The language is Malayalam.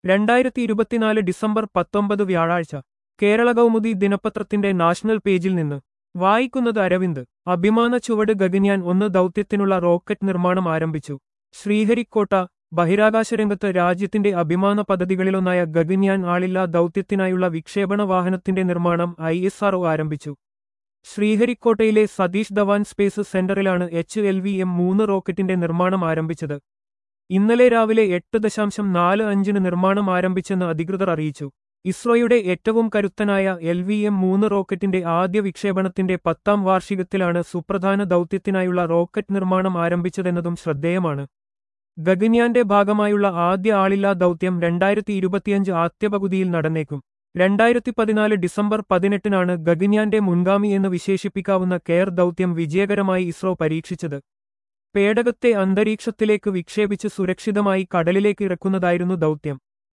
രണ്ടായിരത്തി ഇരുപത്തിനാല് ഡിസംബർ പത്തൊമ്പത് വ്യാഴാഴ്ച കേരള കൗമുദി ദിനപത്രത്തിന്റെ നാഷണൽ പേജിൽ നിന്ന് വായിക്കുന്നത് അരവിന്ദ് അഭിമാന ചുവട് ഗഗൻയാൻ ഒന്ന് ദൗത്യത്തിനുള്ള റോക്കറ്റ് നിർമ്മാണം ആരംഭിച്ചു ശ്രീഹരിക്കോട്ട ബഹിരാകാശരംഗത്ത് രാജ്യത്തിന്റെ അഭിമാന പദ്ധതികളിലൊന്നായ ഗഗൻയാൻ ആളില്ലാ ദൗത്യത്തിനായുള്ള വിക്ഷേപണ വാഹനത്തിന്റെ നിർമ്മാണം ഐ എസ് ആർഒ ആരംഭിച്ചു ശ്രീഹരിക്കോട്ടയിലെ സതീഷ് ധവാൻ സ്പേസ് സെന്ററിലാണ് എച്ച് എൽ വി എം മൂന്ന് റോക്കറ്റിന്റെ നിർമ്മാണം ആരംഭിച്ചത് ഇന്നലെ രാവിലെ എട്ട് ദശാംശം നാല് അഞ്ചിന് നിർമ്മാണം ആരംഭിച്ചെന്ന് അധികൃതർ അറിയിച്ചു ഇസ്രോയുടെ ഏറ്റവും കരുത്തനായ എൽ വി എം മൂന്ന് റോക്കറ്റിന്റെ ആദ്യ വിക്ഷേപണത്തിന്റെ പത്താം വാർഷികത്തിലാണ് സുപ്രധാന ദൗത്യത്തിനായുള്ള റോക്കറ്റ് നിർമ്മാണം ആരംഭിച്ചതെന്നതും ശ്രദ്ധേയമാണ് ഗഗൻയാന്റെ ഭാഗമായുള്ള ആദ്യ ആളില്ലാ ദൗത്യം രണ്ടായിരത്തി ഇരുപത്തിയഞ്ച് ആദ്യപകുതിയിൽ നടന്നേക്കും രണ്ടായിരത്തി പതിനാല് ഡിസംബർ പതിനെട്ടിനാണ് ഗഗൻയാന്റെ മുൻഗാമി എന്ന് വിശേഷിപ്പിക്കാവുന്ന കെയർ ദൗത്യം വിജയകരമായി ഇസ്രോ പരീക്ഷിച്ചത് പേടകത്തെ അന്തരീക്ഷത്തിലേക്ക് വിക്ഷേപിച്ച് സുരക്ഷിതമായി കടലിലേക്ക് ഇറക്കുന്നതായിരുന്നു ദൗത്യം